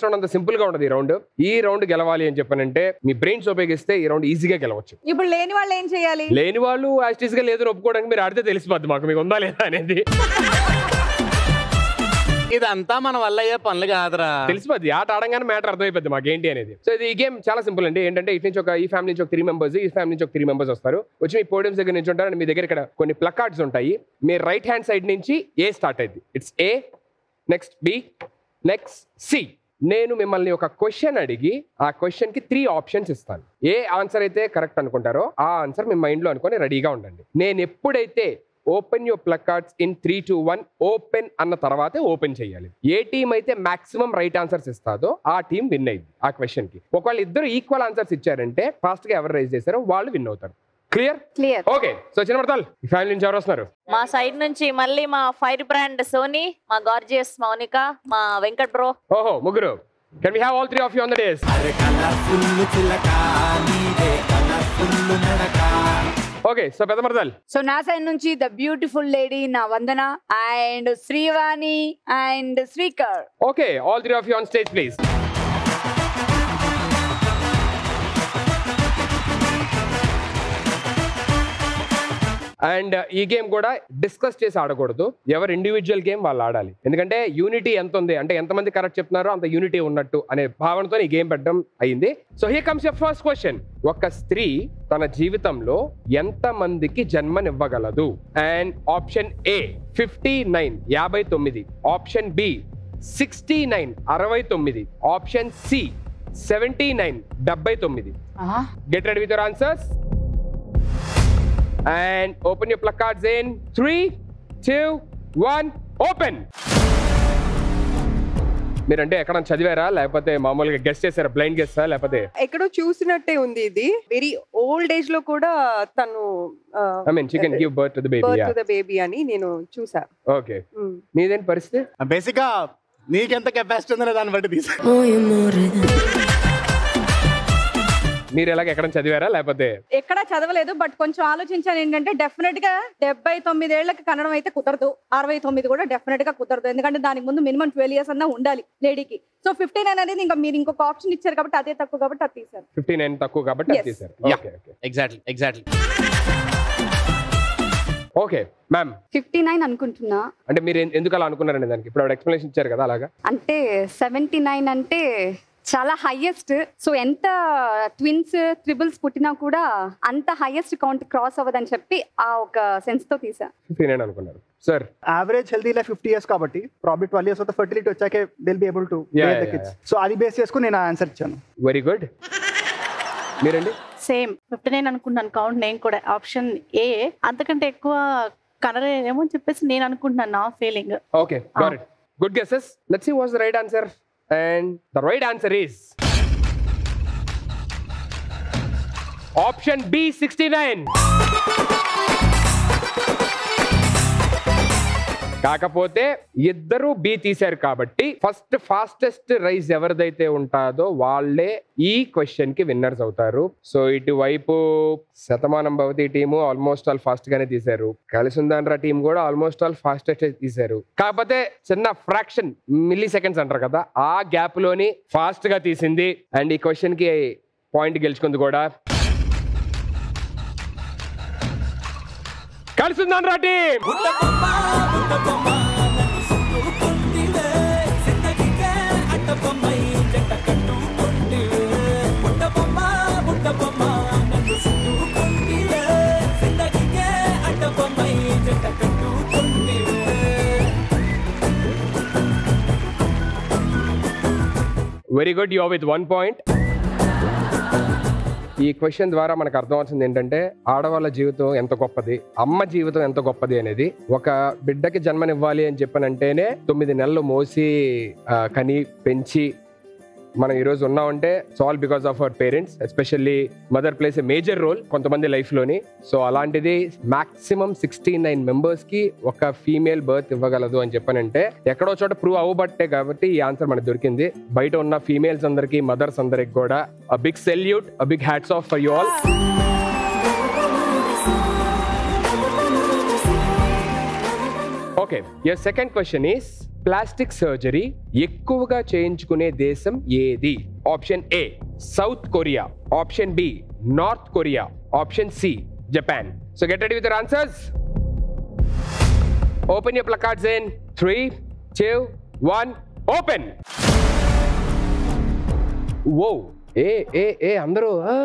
Round అంత simple గా ఉండదు ఈ రౌండ్ ఈ రౌండ్ గెలవాలి అని చెప్పానంటే మీ బ్రెయిన్స్ ఉపయోగిస్తే ఈ రౌండ్ ఈజీగా గెలవచ్చు ఇప్పుడు లేని వాళ్ళు ఏం చేయాలి లేని వాళ్ళు యాస్టీస్ గా లేదు అని ఒప్పుకోవడానికి మీరు ఆడితే తెలిసిపోద్ది మాకు మీకు ఉందా లేదా అనేది ఇదంతా మన వల్ల అయ్యే పనులు కాదురా తెలిసిపోద్ది ఆట ఆడంగానే మ్యాటర్ అర్థమైపోద్ది మాకు ఏంటి అనేది సో ఇది ఈ గేమ్ చాలా సింపుల్ అండి ఏంటంటే ఇటు నుంచి ఒక ఈ ఫ్యామిలీ నుంచి ఒక త్రీ మెంబర్స్ ఈ ఫ్యామిలీ నుంచి ఒక త్రీ మెంబర్స్ వస్తారు వచ్చి మీ పోడియంస్ దగ్గర నుంచి ఉంటారు and మీ దగ్గర ఇక్కడ కొన్ని ప్లకార్డ్స్ ఉంటాయి మీ రైట్ హ్యాండ్ సైడ్ నుంచి ఏ స్టార్ట్ అయింది it's A next B next C నేను మిమ్మల్ని ఒక క్వశ్చన్ అడిగి ఆ క్వశ్చన్ కి త్రీ ఆప్షన్స్ ఇస్తాను ఏ ఆన్సర్ అయితే కరెక్ట్ అనుకుంటారో ఆ ఆన్సర్ మీ మైండ్ లో అనుకొని రెడీగా ఉండండి నేను ఎప్పుడైతే open your placards in three two one open అన్న తర్వాతే ఓపెన్ చేయాలి ఏ టీం అయితే మాక్సిమం రైట్ ఆన్సర్స్ ఇస్తాదో ఆ టీం విన్ అయింది ఆ క్వశ్చన్ కి ఒకవేళ ఇద్దరు ఈక్వల్ ఆన్సర్స్ ఇచ్చారంటే ఫాస్ట్ గా ఎవరు రైజ్ చేశారో వాళ్ళు విన్ అవుతారు క్లియర్ క్లియర్ ఓకే సో చిన్న పడతాల్ ఈ ఫ్యామిలీ నుంచి ఎవరు వస్తున్నారు మా సైడ్ నుంచి మళ్ళీ మా ఫైర్ బ్రాండ్ సోనీ మా గార్జియస్ మౌనిక మా వెంకట్ బ్రో ఓహో ముగ్గురు can we have all three of you on the dais okay so పెద్ద మరదల్ సో నా సైడ్ నుంచి ద బ్యూటిఫుల్ లేడీ నా Vandana and Srivani and Srikar okay all three of you on stage please and ఈ గేమ్ కూడా డిస్కస్ చేసి ఆడకూడదు ఎవరు ఇండివిజువల్ గేమ్ వాళ్ళు ఆడాలి ఎందుకంటే యూనిటీ ఎంత ఉంది అంటే ఎంతమంది కరెక్ట్ చెప్తున్నారో అంత యూనిటీ ఉన్నట్టు అనే భావనతో ఈ గేమ్ పెట్టడం అయింది so he comes your first question ఒక స్త్రీ తన జీవితంలో ఎంత మందికి జన్మనివ్వగలదు and option A fifty nine యాభై తొమ్మిది ఆప్షన్ బి సిక్స్టీ నైన్ అరవై తొమ్మిది ఆప్షన్ సి సెవెంటీ నైన్ డెబ్బై తొమ్మిది get ready with your answers and open your placards in three two one open మీరంటే ఎక్కడ చదివారా లేకపోతే మామూలుగా గెస్ట్ చేశారా బ్లైండ్ గెస్టా లేకపోతే ఎక్కడో చూసినట్టే ఉంది ఇది వెరీ ఓల్డ్ ఏజ్ లో కూడా తను I mean she can give birth to the baby birth the baby అని నేను చూసా ఓకే Mm. మీదేంటి పరిస్థితి బేసిక్ గా నీకెంత కెపాసిటీ ఉందనే దాన్ని బట్టి తీసా మీరు ఎలాగ ఎక్కడ చదివారా లేకపోతే ఎక్కడా చదవలేదు బట్ కొంచెం ఆలోచించాను ఏంటంటే డెఫినెట్ గా డెబ్బై తొమ్మిది ఏళ్లకి కన్నడం అయితే కుదరదు అరవై తొమ్మిది కూడా డెఫినెట్ గా కుదరదు ఎందుకంటే దానికి ముందు మినిమం ట్వెల్వ్ ఇయర్స్ అన్నా ఉండాలి లేడీకి సో ఫిఫ్టీ నైన్ అనేది ఇంకా మీరు ఇంకొక ఆప్షన్ ఇచ్చారు కాబట్టి అదే తక్కువ కాబట్టి అది తీశారు ఫిఫ్టీ నైన్ తక్కువ కాబట్టి అది Yes. తీశారు Yeah. Okay okay exactly exactly okay ma'am fifty nine అనుకుంటున్నా అంటే మీరు ఎన్- ఎందుకు అలా అనుకున్నారండి దానికి ఇప్పుడు ఎక్స్ప్లెనేషన్ ఇచ్చారు కదా అలాగా అంటే సెవెంటీ నైన్ అంటే చాలా హైయెస్ట్ సో ఎంత ట్విన్స్ త్రిబుల్స్ పుట్టినా కూడా అంత హైయెస్ట్ కౌంట్ క్రాస్ అవ్వదని చెప్పి ఆ ఒక సెన్స్ తో తీసా ఫిఫ్టీ నైన్ అనుకున్నారు sir average healthy life fifty years కాబట్టి ప్రాబ్లీ ట్వెల్వ్ ఇయర్స్ తర్వాత ఫర్టిలిటీ వచ్చాకే will be able to Yeah, the yeah, kids so అది బేస్ చేసుకుని నేను ఆన్సర్ ఇచ్చాను వెరీ గుడ్ మీరండి సేమ్ ఫిఫ్టీ నైన్ అనుకుంటున్నాను కౌంట్ నేను కూడా ఆప్షన్ ఏ అంతకంటే ఎక్కువ కనరేమో అని చెప్పేసి నేను అనుకుంటున్నాను నా feeling Okay, got it. Good guesses. Let's see what's the right answer. And the right answer is option B 69. కాకపోతే ఇద్దరు బి తీశారు కాబట్టి ఫస్ట్ ఫాస్టెస్ట్ రైజ్ ఎవరిదైతే ఉంటాదో వాళ్ళే ఈ క్వశ్చన్ కి విన్నర్స్ అవుతారు సో ఇటువైపు శతమానం భవతి టీము ఆల్మోస్ట్ ఆల్ ఫాస్ట్ గానే తీశారు కలిసిందాన్రా టీం కూడా ఆల్మోస్ట్ ఆల్ ఫాస్టెస్ట్ తీశారు కాకపోతే చిన్న ఫ్రాక్షన్ మిల్లీ సెకండ్స్ అంటారు కదా ఆ గ్యాప్ లోని ఫాస్ట్ గా తీసింది అండ్ ఈ క్వశ్చన్ కి పాయింట్ గెలుచుకుంది కూడా కలిసిందాన్రా team very good you with one point ఈ క్వశ్చన్ ద్వారా మనకు అర్థం అవుతుంది ఏంటంటే ఆడవాళ్ళ జీవితం ఎంత గొప్పది అమ్మ జీవితం ఎంత గొప్పది అనేది ఒక బిడ్డకి జన్మనివ్వాలి అని చెప్పనంటేనే తొమ్మిది నెలలు మోసి ఆ, కని పెంచి మనం ఈ రోజు ఉన్నామంటే it's all because of our parents especially mother plays a major role కొంతమంది లైఫ్ లోని సో అలాంటిది మాక్సిమం సిక్స్టీ నైన్ మెంబర్స్ కి ఒక ఫీమేల్ బర్త్ ఇవ్వగలదు అని చెప్పానంటే ఎక్కడో చోట ప్రూవ్ అవ్వబట్టే కాబట్టి ఈ ఆన్సర్ మనకు దొరికింది బయట ఉన్న ఫీమేల్స్ అందరికి మదర్స్ అందరికి కూడా a big salute a big hats off for you all okay your second question is plastic surgery ఎక్కువగా చేయించుకునే దేశం ఏది option A South Korea option B North Korea option C Japan so get ready with answers open your placards in three two one open oh A A A అందరూ ఆ.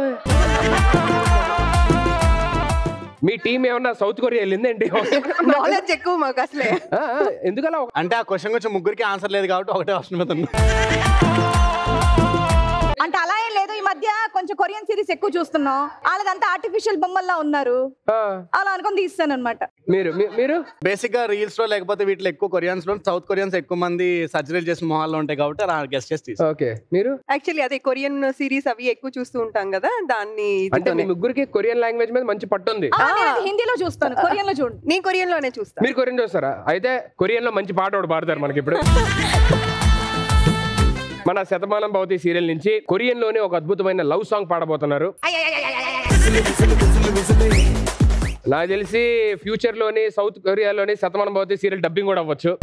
మీ team ఏమన్నా South Korea వెళ్ళిందేంటి knowledge ఎక్కువ మాకు అసలే ఆ, ఆ, ఎందుకలా అంటే ఆ క్వశ్చన్ కొంచెం ముగ్గురికి ఆన్సర్ లేదు కాబట్టి ఒకటే ఆప్షన్ మీద ఉంది అంటే అలా ఏం లేదు ఈ మధ్య కొంచెం కొరియన్ సిరీస్ ఎక్కువ చూస్తున్నాం వాళ్ళదంతా ఆర్టిఫిషియల్ బొమ్మల్లా ఉన్నారు ఆ, అలా అనుకొని తీస్తాను అనమాట మీరు మీ- మీరు బేసిక్ గా రీల్స్ లో లేకపోతే వీటిలో ఎక్కువ కొరియన్స్ లో సౌత్ కొరియన్స్ ఎక్కువ మంది సర్జరీలు చేసిన మొహాల్లో ఉంటాయి కాబట్టి అలా గెస్ట్ చేసి తీసి ఓకే మీరు యాక్చువల్లీ అదే కొరియన్ సిరీస్ అవి ఎక్కువ చూస్తూ ఉంటాం కదా దాన్ని అంటే మీ ఇదితోనే. ముగ్గురికి కొరియన్ లాంగ్వేజ్ మీద మంచి పట్టు ఉంది ఆ, నేను అది హిందీలో చూస్తాను కొరియన్ లో చూడండి నేను కొరియన్ లోనే చూస్తాను మీరు కొరియన్ చూస్తారా అయితే కొరియన్ లో మంచి పాట ఒకటి పాడతారు మనకి ఇప్పుడు మన శతమానం భవతి సీరియల్ నుంచి కొరియన్ లోనే ఒక అద్భుతమైన లవ్ సాంగ్ పాడబోతున్నారు నాకు తెలిసి ఫ్యూచర్ లోని సౌత్ కొరియాలోని శతమానం భవతి సీరియల్ డబ్బింగ్ కూడా అవ్వచ్చు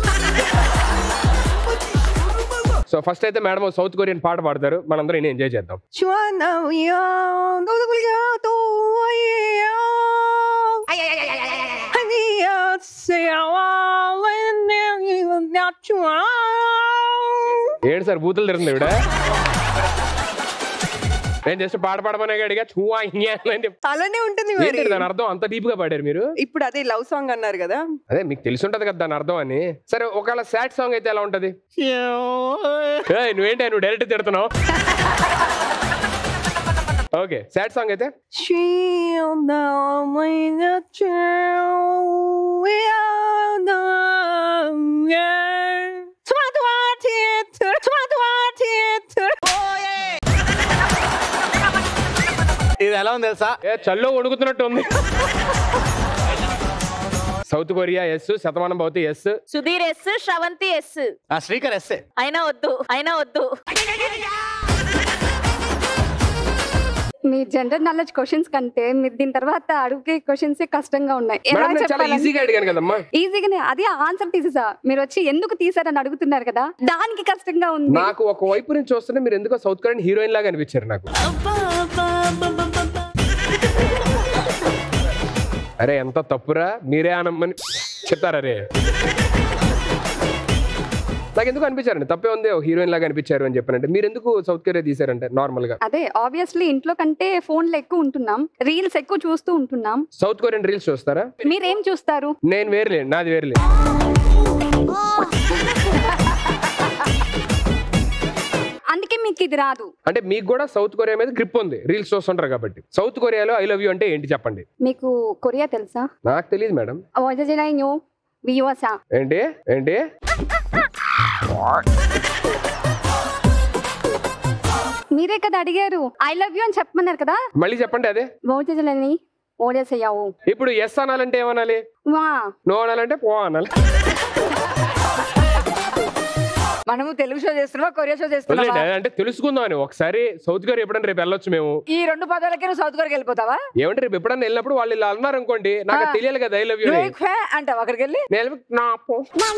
సో ఫస్ట్ అయితే మేడం సౌత్ కొరియన్ పాట పాడతారు మనందరం ఇని ఎంజాయ్ చేద్దాం 说那样，都都不了都一样。哎呀呀呀呀呀呀呀！你要谁啊？我那你那抓。 ఏడు సార్ బూతులు తిరుగుతుంది ఇవిడ నేను జస్ట్ పాట పాడమనే అడిగా చూవా ఇంకే అని చెప్పి అలానే ఉంటుంది మరి ఏంటి దాని అర్థం అంత డీప్ గా పాడారు మీరు ఇప్పుడు అదే లవ్ సాంగ్ అన్నారు కదా అదే మీకు తెలిసి ఉంటది కదా దాని అర్థం అని సరే ఒకవేళ సాడ్ సాంగ్ అయితే ఎలా ఉంటది ఏయ్, నువ్వేంటి నువ్వు డైరెక్ట్ తిడుతున్నావు ఓకే సాడ్ సాంగ్ అయితే 需要那么的只要那样。突然突然天，突然突然突然天，突然。 ఇది ఎలా ఉంది తెలుసా ఏ చల్లో ఉడుకుతున్నట్టు ఉంది south Korea yes Shatamanam Bhavati yes Sudheer yes Sravanthi yes ఆ శ్రీకర్ ఎస్సే అయినా వద్దు అయినా వద్దు మీ జనరల్ నాలెడ్జ్ క్వశ్చన్స్ కంటే మీరు దీని తర్వాత అడుగుకే క్వశ్చన్స్ కష్టంగా ఉన్నాయి ఎలా మేడం నేను చాలా చెప్పాలని ఈజీగా అడిగాను కదమ్మా ఈజీగానే అదే ఆన్సర్ తీసేసా మీరు వచ్చి ఎందుకు తీసారని అడుగుతున్నారు కదా దానికి కష్టంగా ఉంది నాకు ఒక వైపు నుంచి చూస్తుంటే మీరు ఎందుకో సౌత్ కొరియన్ హీరోయిన్ లాగా అనిపించారు నాకు అరే ఎంత తప్పురా మీరే అనమ్మని చెప్తారా రే నాకు ఎందుకు అనిపించారండి తప్పే ఉంది హీరోయిన్ లాగా అనిపించారు అని చెప్పానంటే మీరు ఎందుకు సౌత్ కొరియా తీసారంటే నార్మల్ గా అదే ఆబ్వియస్లీ ఇంట్లో కంటే ఫోన్లో ఎక్కువ ఉంటున్నాం రీల్స్ ఎక్కువ చూస్తూ ఉంటున్నాం సౌత్ కొరియన్ రీల్స్ చూస్తారా మీరేం చూస్తారు నేను వేరులే నాది వేరులే అందుకే మీకు ఇది రాదు అంటే మీకు కూడా సౌత్ కొరియా మీద గ్రిప్ ఉంది రీల్స్ చూస్తుంటారు కాబట్టి సౌత్ కొరియాలో ఐ లవ్ యూ అంటే ఏంటి చెప్పండి మీకు కొరియా తెలుసా నాకు తెలియదు మేడం వజజనైన్యో వియోసా ఏంటి ఏంటి మీరే కదా అడిగారు ఐ లవ్ యూ అని చెప్పమన్నారు కదా మళ్ళీ చెప్పండి అదే వజజలని ఓడేసయ్యావు ఇప్పుడు ఎస్ అనాలంటే ఏమనాలి వా నో అనాలంటే పో అనాలి మనము తెలుగు షో చేస్తున్నావా కొరియా షో వదిలేండి చేస్తున్నావా అంటే తెలుసుకుందాం అని ఒకసారి సౌత్ కొరియా ఎప్పుడన్నా రేపు వెళ్ళొచ్చు మేము ఈ రెండు పదాలకే నువ్వు సౌత్ కొరియాకి వెళ్ళిపోతావా ఏమంటే రేపు ఎప్పుడన్నా వెళ్ళినప్పుడు వాళ్ళు ఇలా అన్నారు అనుకోండి నాకు అది ఆ. తెలియాలి కదా ఐ లవ్ యూ నువ్వు ఎక్కువ అంటావు అక్కడికి వెళ్ళి నేను నా పో.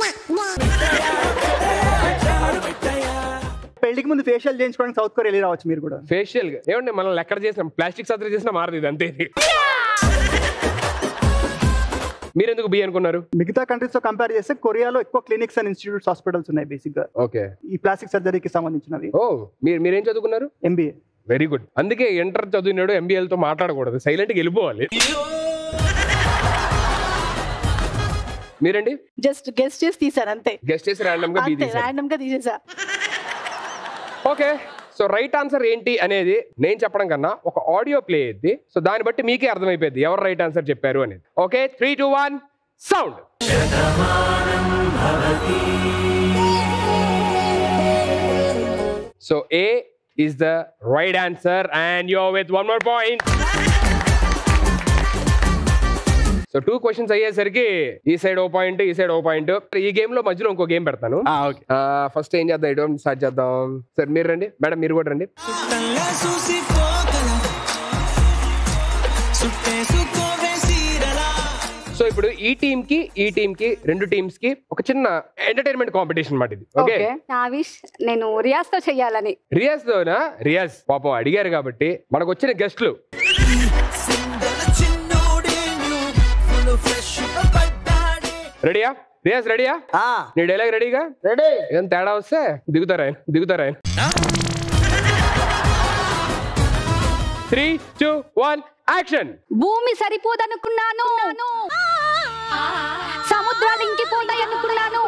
పెళ్లికి ముందు ఫేషియల్ చేయించుకోవడానికి సౌత్ కొరియా వెళ్ళి రావచ్చు మీరు కూడా ఫేషియల్ గా ఏమండి మనల్ని ఎక్కడ చేసిన ప్లాస్టిక్ సర్జరీ చేసినా మారదు ఇది అంతే ఇది. మీరు ఎందుకు బి అనుకున్నారు మిగతా కంట్రీస్ తో కంపేర్ చేస్తే కొరియాలో ఎక్కువ క్లినిక్స్ అండ్ ఇన్స్టిట్యూట్స్ హాస్పిటల్స్ ఉన్నాయి బేసిక్ గా ఓకే ఈ ప్లాస్టిక్ సర్జరీకి సంబంధించినవి ఓ మీరు మీరేం చదువుకున్నారు ఎంబీఏ వెరీ గుడ్ అందుకే ఇంటర్ చదివినాడు MBA తో మాట్లాడకూడదు సైలెంట్ గా వెళ్ళిపోవాలి మీరండి జస్ట్ గెస్ట్ చేసి తీసాను అంతే గెస్ట్ చేసి ర్యాండమ్ గా బి అంతే తీశారు ర్యాండమ్ గా తీసేసా ఓకే సో రైట్ ఆన్సర్ ఏంటి అనేది నేను చెప్పడం కన్నా ఒక ఆడియో ప్లే అయ్యింది సో దాన్ని బట్టి మీకే అర్థమైపోయింది ఎవరు రైట్ ఆన్సర్ చెప్పారు అనేది okay three two one sound so A is the right answer and yo with one more point so two questions అయ్యేసరికి ఈ సైడ్ ఓ పాయింట్ ఈ సైడ్ ఓ పాయింట్ ఈ గేమ్ లో మధ్యలో ఇంకో గేమ్ పెడతాను ఓకే ఫస్ట్ ఏం చేద్దాం ఇటు స్టార్ట్ చేద్దాం సరే మీరు రండి మేడం మీరు కూడా రండి సో ఇప్పుడు ఈ టీమ్ కి ఈ టీమ్ కి రెండు టీమ్స్ కి ఒక చిన్న ఎంటర్టైన్మెంట్ కాంపిటీషన్ అన్నమాట ఇది ఓకే ఓకే నా విష్ నేను రియాజ్ తో చెయ్యాలని రియాజ్ తోనా రియాజ్ పాపం అడిగారు కాబట్టి మనకు వచ్చిన గెస్ట్లు రెడీయా రియాజ్ రెడీయా నీ డైలాగ్ రెడీగా రెడీ ఏం తేడా వస్తే దిగుతారా ఆయన దిగుతారా ఆయన త్రీ టూ వన్ యాక్షన్ భూమి సరిపోదనుకున్నాను సముద్రాలు ఇంకిపోతాయి అనుకున్నాను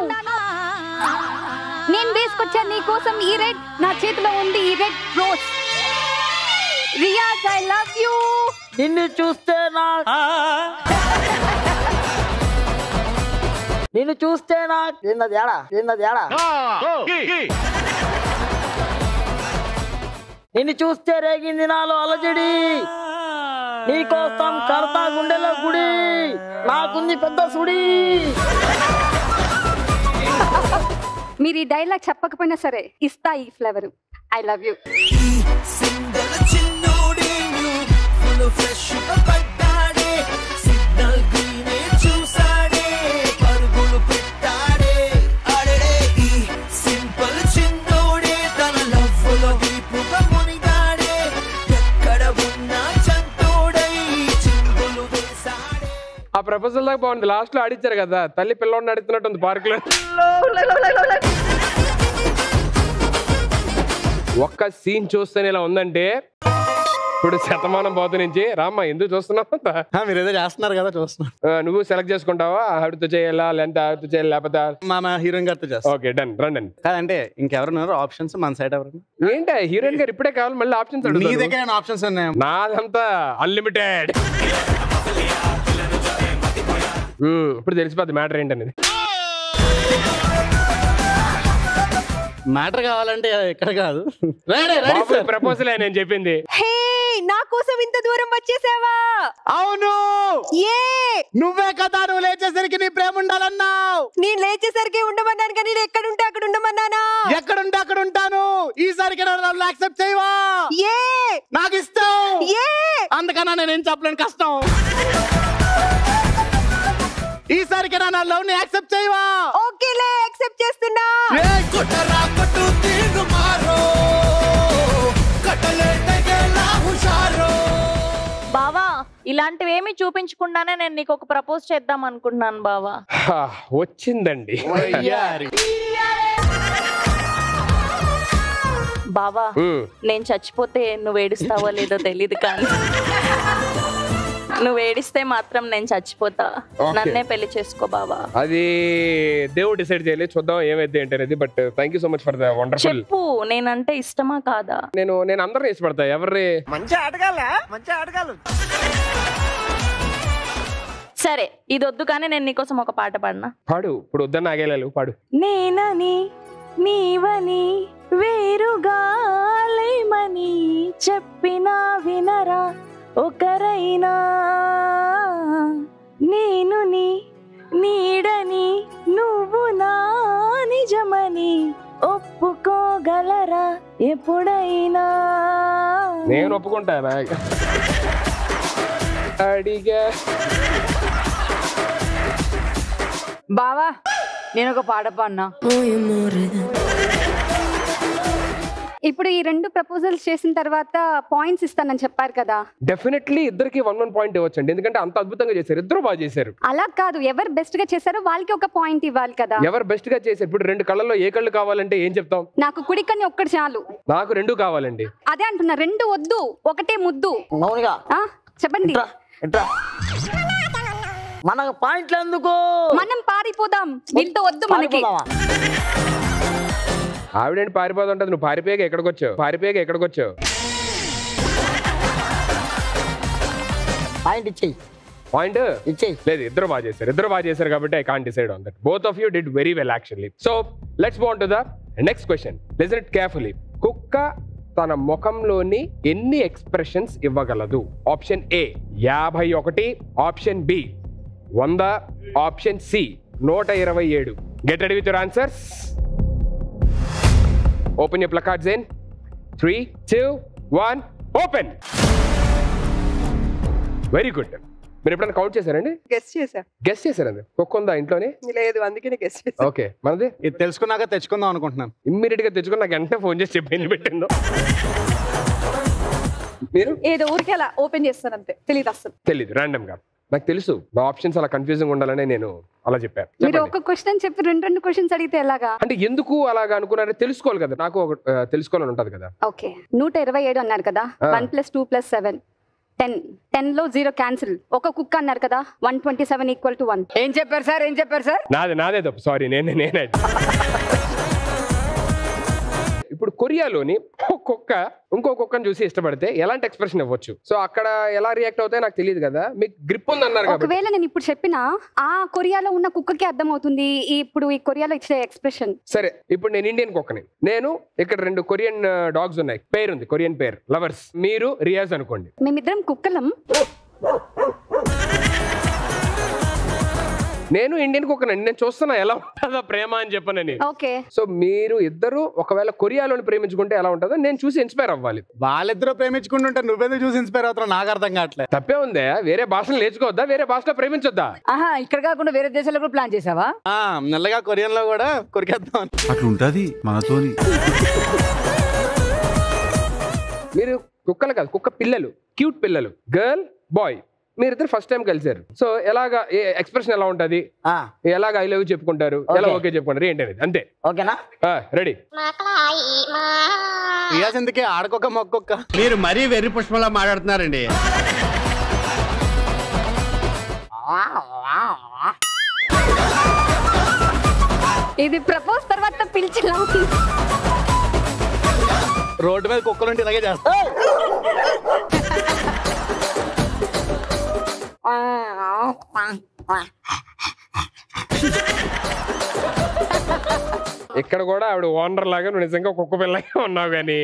నేను వేసుకొచ్చాను నీ కోసం ఈ రెడ్ నా చేతిలో ఉంది ఈ red rose Riyaz I love you నిన్ను చూస్తే నా నిన్ను చూస్తే నా ఏందది ఏడా ఏందది ఏడా నిన్ను చూస్తే రేగింది నాలో అలజడి నీకోసం కడతా గుండెలో గుడి నాకుంది పెద్ద సుడి మీరు ఈ డైలాగ్ చెప్పకపోయినా సరే ఇస్తా ఈ ఫ్లేవర్ ఐ లవ్ యూ ఆ ప్రపోజల్ దాకా బాగుంది లాస్ట్ లో ఆడిచ్చారు కదా తల్లి పిల్లోడిని అడుగుతున్నట్టు ఉంది పార్క్ లో ఒక్క సీన్ చూస్తేనే ఇలా ఉందంటే ఇప్పుడు శతమానం పోతు నుంచి రామ్మ ఎందుకు చూస్తున్నావు మీరు ఏదో చేస్తున్నారు కదా చూస్తున్నాను ఆ, నువ్వు సెలెక్ట్ చేసుకుంటావా ఆవిడతో చేయాలా లేదంటే ఆవిడతో చేయాలి లేకపోతే మా మా హీరోయిన్ గారితో చేస్తాం ఓకే డన్ రండి కాదంటే ఇంకెవరున్నారు ఆప్షన్స్ మన సైడ్ ఎవరు ఏంటి హీరోయిన్ గారు ఇప్పుడే కావాలి మళ్ళీ ఆప్షన్స్ నీ అడుగుతారు దగ్గర ఆప్షన్స్ ఉన్నాయి నాదంతా అన్లిమిటెడ్ ఇప్పుడు తెలిసిపోద్ది మ్యాటర్ ఏంటనేది మ్యాటర్ కావాలంటే ఇక్కడ కాదు ప్రపోజల్ నేను చెప్పింది హే నా కోసం ఇంత దూరం వచ్చేసావా అవును ఏ నువ్వే కదా నువ్వు లేచేసరికి నీ ప్రేమ ఉండాలన్నావు నేను లేచేసరికి ఉండమన్నాను కానీ నేను ఎక్కడుంటే అక్కడ ఉండమన్నానా ఎక్కడుంటే అక్కడ ఉంటాను ఈసారికి నన్ను యాక్సెప్ట్ చేయవా ఏ నాకు ఇష్టం ఏ అందుకన్నా నేనేం చెప్పలేను కష్టం ఈసారికి నా లవ్ ని యాక్సెప్ట్ చేయవా ఓకేలే యాక్సెప్ట్ చేస్తున్నా బావా ఇలాంటివి ఏమి చూపించకుండానే నేను నీకు ఒక ప్రపోజ్ చేద్దాం అనుకుంటున్నాను బావా హా, వచ్చిందండి బావా మ్మ్. నేను చచ్చిపోతే నువ్వు ఏడుస్తావో లేదో తెలియదు కానీ నువ్వు ఏడిస్తే మాత్రం నేను చచ్చిపోతా Okay. నన్నే పెళ్లి చేసుకో బావా అది దేవుడు డిసైడ్ చేయలేదు చూద్దాం ఏమైతే ఏంటనేది but thank you so much for the wonderful చెప్పు నేనంటే ఇష్టమా కాదా నేను నేను అందరిని ఇష్టపడతా ఎవరి మంచి ఆటగాళ్ళ మంచి ఆటగాళ్ళు సరే ఇది వద్దు కానీ నేను నీకోసం ఒక పాట పాడినా పాడు ఇప్పుడు వద్దన్న ఆగేలాలు పాడు నేనని నీవని వేరుగా లేమని చెప్పినా వినరా ఒకరైనా నేను నీ నీడని నువ్వు నా నిజమని ఒప్పుకోగలరా ఎప్పుడైనా నేను ఒప్పుకుంటానా అడిగా బావా నేను ఒక పాట పాడినా ఇప్పుడు ఈ రెండు ప్రపోజల్స్ చేసిన తర్వాత పాయింట్స్ ఇస్తానని చెప్పారు కదా డెఫినెట్లీ ఇద్దరికి వన్ వన్ పాయింట్ ఇవ్వచ్చండి ఎందుకంటే అంత అద్భుతంగా చేశారు ఇద్దరు బాగా చేశారు అలా కాదు ఎవరు బెస్ట్ గా చేశారో వాళ్ళకి ఒక పాయింట్ ఇవ్వాలి కదా ఎవరు బెస్ట్ గా చేశారు ఇప్పుడు రెండు కళ్ళల్లో ఏ కళ్ళు కావాలంటే ఏం చెప్తాం నాకు కుడికని ఒక్కటి చాలు నాకు రెండు కావాలండి అదే అంటున్నా రెండు వద్దు ఒకటే ముద్దు మౌనిగా ఆ, చెప్పండి ఎట్రా మనకు పాయింట్లు ఎందుకు మనం పారిపోదాం వీళ్ళతో వద్దు మనకి పారిపోదామా? ఆవిడేంటి పారిపోతుంటది నువ్వు పారిపోయాక ఎక్కడికి వచ్చావు పారిపోయాక ఎక్కడికి వచ్చావు పాయింట్ ఇచ్చేయి పాయింట్ ఇచ్చేయి లేదు ఇద్దరు బాగా చేశారు ఇద్దరు బాగా చేశారు కాబట్టి I can't decide on that both of you did very well actually so let's go to the next question listen it carefully కుక్క తన ముఖంలోని ఎన్ని ఎక్స్ప్రెషన్స్ ఇవ్వగలదు ఆప్షన్ ఏ యాభై ఒకటి ఆప్షన్ బి వంద ఆప్షన్ సి నూట ఇరవై ఏడు get ready with your answers open your placards in three two one open very good మీరు ఎప్పుడైనా కౌంట్ చేశారండి గెస్ చేసా గెస్ట్ చేశారండి కుక్క ఉందా ఇంట్లోనే లేదు అందుకనే గెస్ చేసా ఓకే మనది ఇది తెలుసుకున్నాక తెచ్చుకుందాం అనుకుంటున్నాను ఇమ్మీడియట్ గా తెచ్చుకుని నాకు వెంటనే ఫోన్ చేసి చెప్పి ఎన్ని పెట్టిందో మీరు ఏదో ఊరికే అలా ఓపెన్ చేస్తాను అంతే తెలియదు అసలు తెలీదు ర్యాండమ్ గా నాకు తెలుసు నా ఆప్షన్స్ అలా కన్ఫ్యూజింగ్ ఉండాలని నేను అలా చెప్పాను మీరు చెప్పండి. ఒక క్వశ్చన్ చెప్పి రెండు రెండు క్వశ్చన్స్ అడిగితే ఎలాగా అంటే ఎందుకు అలాగా అనుకున్నారో తెలుసుకోవాలి కదా నాకు ఒక ఆ, తెలుసుకోవాలని ఉంటది కదా ఓకే నూట ఇరవై ఏడు అన్నారు కదా ఆ. One plus two plus seven ten ten లో జీరో క్యాన్సిల్ ఒక కుక్క అన్నారు కదా one twenty seven equal to one ఏం చెప్పారు సార్ ఏం చెప్పారు సార్ నాదే నాదే తప్పు సారీ నేనే నేనే ఇప్పుడు కొరియాలోని ఒక కుక్క ఇంకో కుక్కను చూసి ఇష్టపడితే ఎలాంటి ఎక్స్ప్రెషన్ ఇవ్వచ్చు సో అక్కడ ఎలా రియాక్ట్ అవుతాయో నాకు తెలియదు కదా మీకు గ్రిప్ ఉంది అన్నారు కాబట్టి ఒకవేళ నేను ఇప్పుడు చెప్పిన ఆ కొరియాలో ఉన్న కుక్కకి అర్థమవుతుంది ఈ ఇప్పుడు ఈ కొరియాలో ఇచ్చే ఎక్స్ప్రెషన్ సరే ఇప్పుడు నేను ఇండియన్ కుక్కని నేను ఇక్కడ రెండు కొరియన్ డాగ్స్ ఉన్నాయి పేరు ఉంది కొరియన్ పేరు లవర్స్ మీరు రియాజ్ అనుకోండి మేమిద్దరం కుక్కలం నేను ఇండియన్ కుక్కనండి నేను చూస్తున్నా ఎలా ఉంటుందో ప్రేమ అని చెప్పనని ఓకే సో మీరు ఇద్దరు ఒకవేళ కొరియాలోని ప్రేమించుకుంటే ఎలా ఉంటుందో నేను చూసి ఇన్స్పైర్ అవ్వాలి వాళ్ళిద్దరూ ప్రేమించుకుంటుంటే నువ్వెందుకు చూసి ఇన్స్పైర్ అవుతున్నావు నాకు అర్థం కావట్లే తప్పే ఉందే వేరే భాషలు నేర్చుకోవద్దా వేరే భాషలో ప్రేమించొద్దా ఆహా ఇక్కడ కాకుండా వేరే దేశాల్లో కూడా ప్లాన్ చేసావా ఆ, మెల్లగా కొరియన్ లో కూడా కొరికేద్దాం అని. అట్లుంటది మనతోని మీరు కుక్కలు కాదు కుక్క పిల్లలు క్యూట్ పిల్లలు గర్ల్ బాయ్ మీరిద్దరు ఫస్ట్ టైం కలిసారు సో ఎలాగా ఎక్స్ప్రెషన్ ఎలా ఉంటది ఆ, ఎలాగ ఐ లవ్ చెప్పుకుంటారు ఎలా Okay. ఓకే చెప్పుకుంటారు ఏంటి అనేది అంతే ఓకేనా రెడీ రియాజ్ ఎందుకే ఆడకొక్క మొక్కొక్క మీరు మరీ వెర్రి పుష్పంలా మాట్లాడుతున్నారండి ఇది ప్రపోజ్ తర్వాత పిలిచిలా రోడ్డు మీద కుక్కలుంటే ఇలాగే చేస్తా ఇక్కడ కూడా ఆవిడ ఓనర్ లాగా నువ్వు నిజంగా కుక్క పిల్లగా ఉన్నావు కానీ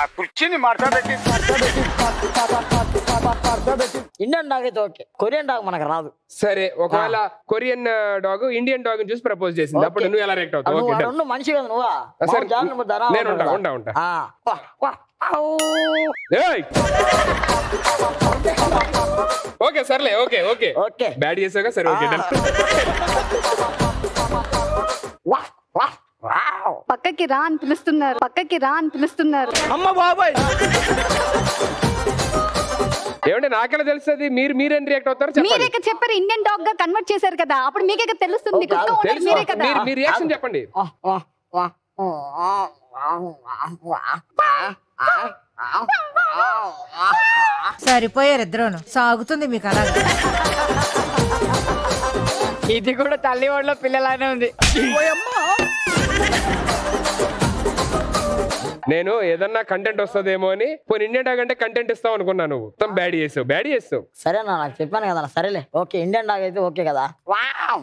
ఇండియన్ డాగ్ అయితే ఓకే కొరియన్ డాగ్ మనకు రాదు సరే ఒకవేళ కొరియన్ డాగ్ ఇండియన్ డాగ్ చూసి ప్రపోజ్ చేసింది అప్పుడు నువ్వు ఎలా రియాక్ట్ అవుతావు నువ్వు ఓకే ఆడ ఉండు మనిషి కదా నువ్వా ఆ, సరే. మా జాగ్రత్త నువ్వు ధన నేను ఉంటా, ఉంటావు ఉంటా, కదా. ఉంటా. ఆ, వా, వా, ఔ. ఏయ్! ఓకే సర్లే ఓకే ఓకే ఓకే బ్యాడ్ చేసావుగా సరే ఓకే done. వా, వా, వావ్. పక్కకి రా అని పిలుస్తున్నారు పక్కకి రా అని పిలుస్తున్నారు అమ్మ బాబాయ్ ఏమంటే నాకెలా తెలుస్తుంది మీరు మీరేం రియాక్ట్ అవుతారు చెప్పండి మీరే కదా చెప్పారు ఇండియన్ డాగ్ గా కన్వర్ట్ చేశారు కదా అప్పుడు మీకే కదా తెలుస్తుంది ఓకే, కుక్క ఓనర్ తెలుసు మీరే కదా మీరు మీ రియాక్షన్ చెప్పండి వా, వా, వా, వా, వా, వా, వా, వా, వా. సరిపోయారు ఇద్దరును సాగుతుంది మీకు అలా ఇది కూడా తల్లి ఒడిలో పిల్లలానే ఉంది నేను ఏదన్నా కంటెంట్ వస్తుందేమో అని పోనీ ఇండియన్ డాగ్ అంటే కంటెంట్ ఇస్తావు అనుకున్నా నువ్వు మొత్తం బ్యాడ్ చేసావు బ్యాడ్ చేస్తావు సరే అన్న నాకు చెప్పాను కదా అన్న, సరేలే ఓకే ఇండియన్ డాగ్ అయితే ఓకే కదా వావ్.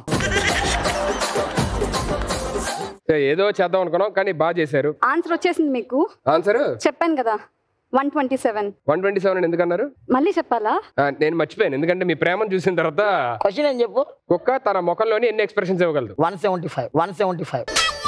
సో ఏదో చేద్దాం అనుకున్నాం కానీ బాగా చేశారు ఆన్సర్ వచ్చేసింది మీకు ఆన్సర్ చెప్పాను కదా one twenty seven one twenty seven ఎందుకన్నారు మళ్ళీ చెప్పాలా ఆ, నేను మర్చిపోయాను ఎందుకంటే మీ ప్రేమను చూసిన తర్వాత క్వశ్చన్ ఏం చెప్పు కుక్క తన ముఖంలోని ఎన్ని ఎక్స్ప్రెషన్స్ ఇవ్వగలదు one seventy five one seventy five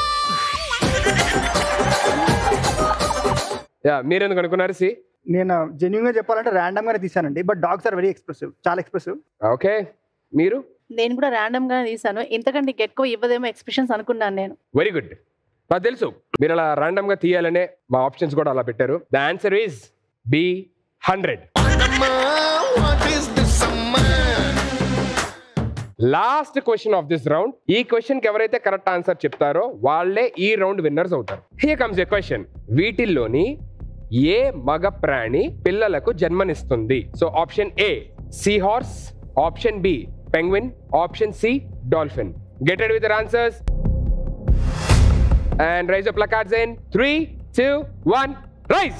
ya మీరెందుకు అనుకున్నారు సి నేను జెన్యున్ గా చెప్పాలంటే ర్యాండమ్ గానే తీసానండి but dogs are very expressive చాలా ఎక్స్ప్రెసివ్ ఓకే మీరు నేను కూడా ర్యాండమ్ గా తీసాను ఇంతకంటే ఇంకా ఎక్కువ ఇవ్వదేమో ఎక్స్ప్రెషన్స్ అనుకున్నాను నేను వెరీ గుడ్ నాకు తెలుసు మీరు అలా ర్యాండమ్ గా తీయాలనే మా ఆప్షన్స్ కూడా అలా పెట్టారు the answer is B hundred last question of this round ఈ క్వశ్చన్ కి ఎవరైతే కరెక్ట్ ఆన్సర్ చెప్తారో వాళ్ళే ఈ రౌండ్ విన్నర్స్ అవుతారు హియర్ కమ్స్ ఎ క్వశ్చన్ వీటిల్లోని ఏ మగ ప్రాణి పిల్లలకు జన్మనిస్తుంది so option A sea horse option B penguin option C dolphin get ready with answers and raise up placards in three two one raise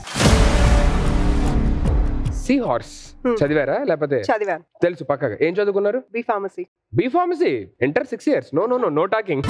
sea horse చదివారా లేకపోతే చదివాను తెలుసు పక్కగా ఏం చదువుకున్నారు B pharmacy B pharmacy inter six years no no no no talking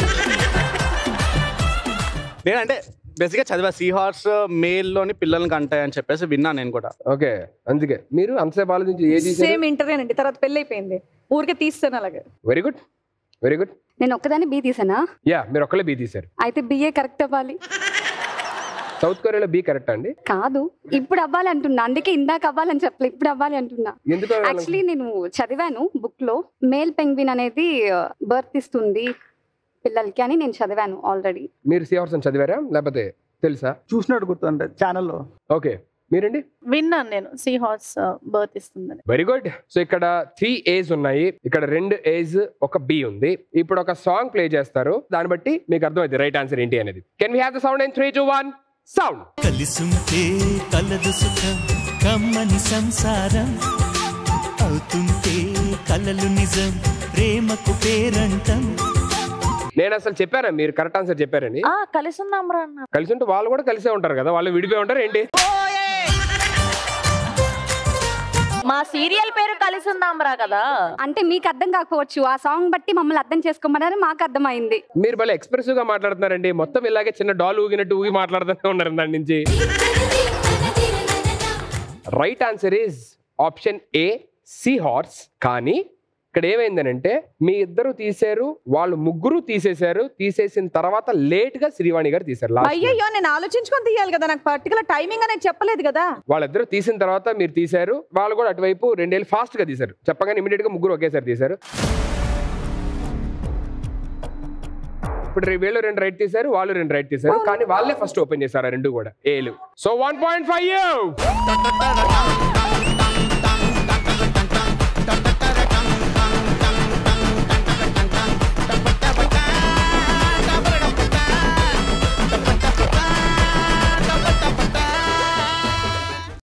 నేనంటే basic గా చదివా సీ హార్స్ మేల్ లోని పిల్లల్ని కంటాయి అని చెప్పేసి విన్నా నేను కూడా ఓకే అందుకే మీరు అంతసేపు ఆలోచించి ఏది సేమ్ ఇంటర్వ్యూ తర్వాత పెళ్లి అయిపోయింది ఊరికే తీస్తాను అలాగే వెరీ గుడ్ వెరీ గుడ్ నేను ఒక్కదాన్ని బి తీసానా యా మీరు ఒక్కలే బీ తీశారు అయితే బిఏ కరెక్ట్ అవ్వాలి సౌత్ కొరియాలో బి కరెక్ట్ అండి కాదు ఇప్పుడు అవ్వాలి అంటున్నా అందుకే ఇందాక అవ్వాలని చెప్పలే ఇప్పుడు అవ్వాలి అంటున్నా ఎందుకు యాక్చువల్లీ నేను చదివాను బుక్ లో మేల్ పెంగ్విన్ అనేది బర్త్ ఇస్తుంది పిల్లలకి అని నేను చదివాను ఆల్రెడీ మీరు సిఆర్స్ అని చదివారా లేకపోతే తెలుసా చూసినట్టు గుర్తుండే ఛానల్లో ఓకే మీరండి విన్నాను నేను సీ హార్స్ బర్త్ ఇస్తుందని వెరీ గుడ్ సో ఇక్కడ త్రీ ఏజ్ ఉన్నాయి ఇక్కడ రెండు ఏజ్ ఒక బి ఉంది ఇప్పుడు ఒక సాంగ్ ప్లే చేస్తారు దాన్ని బట్టి మీకు అర్థమైంది రైట్ ఆన్సర్ ఏంటి అనేది can we have the sound in three two one sound కలిసుంటే కలదు సుఖం కమ్మని సంసారం అవుతుంటే కలలు నిజం ప్రేమకు పేరంటం నేను అసలు చెప్పారా మీరు కరెక్ట్ ఆన్సర్ చెప్పారని ఆ కలిసి ఉందాం రా అన్న కలిసి ఉంటే వాళ్ళు కూడా కలిసే ఉంటారు కదా వాళ్ళు విడిపోయి ఉంటారు ఏంటి మా సీరియల్ పేరు కలిసి ఉందాం రా కదా అంటే మీకు అర్థం కాకపోవచ్చు ఆ సాంగ్ బట్టి మమ్మల్ని అర్థం చేసుకోమని మాకు అర్థమైంది మీరు భలే ఎక్స్ప్రెసివ్ గా మాట్లాడుతున్నారండి మొత్తం ఇలాగే చిన్న డాల్ ఊగినట్టు ఊగి మాట్లాడుతూనే ఉన్నారు దాని నుంచి right answer is option A sea horse కానీ ఇక్కడ ఏమైందనంటే మీ ఇద్దరు తీశారు వాళ్ళు ముగ్గురు తీసేశారు తీసేసిన తర్వాత లేట్ గా శ్రీవాణి గారు తీశారు లాస్ట్ అయ్యయ్యో నేను ఆలోచించుకొని తీయాలి కదా నాకు పర్టికులర్ టైమింగ్ అనేది చెప్పలేదు కదా వాళ్ళిద్దరు తీసిన తర్వాత మీరు తీశారు వాళ్ళు కూడా అటువైపు రెండేళ్ళు ఫాస్ట్ గా తీశారు చెప్పగానే ఇమీడియట్ గా ముగ్గురు ఒకేసారి తీశారు ఇప్పుడు రే- వీళ్ళు రెండు రైట్ తీశారు వాళ్ళు రెండు రైట్ తీశారు కానీ వాళ్ళే ఫస్ట్ ఓపెన్ చేశారు ఆ రెండు కూడా ఏలు సో వన్ పాయింట్ ఫైవ్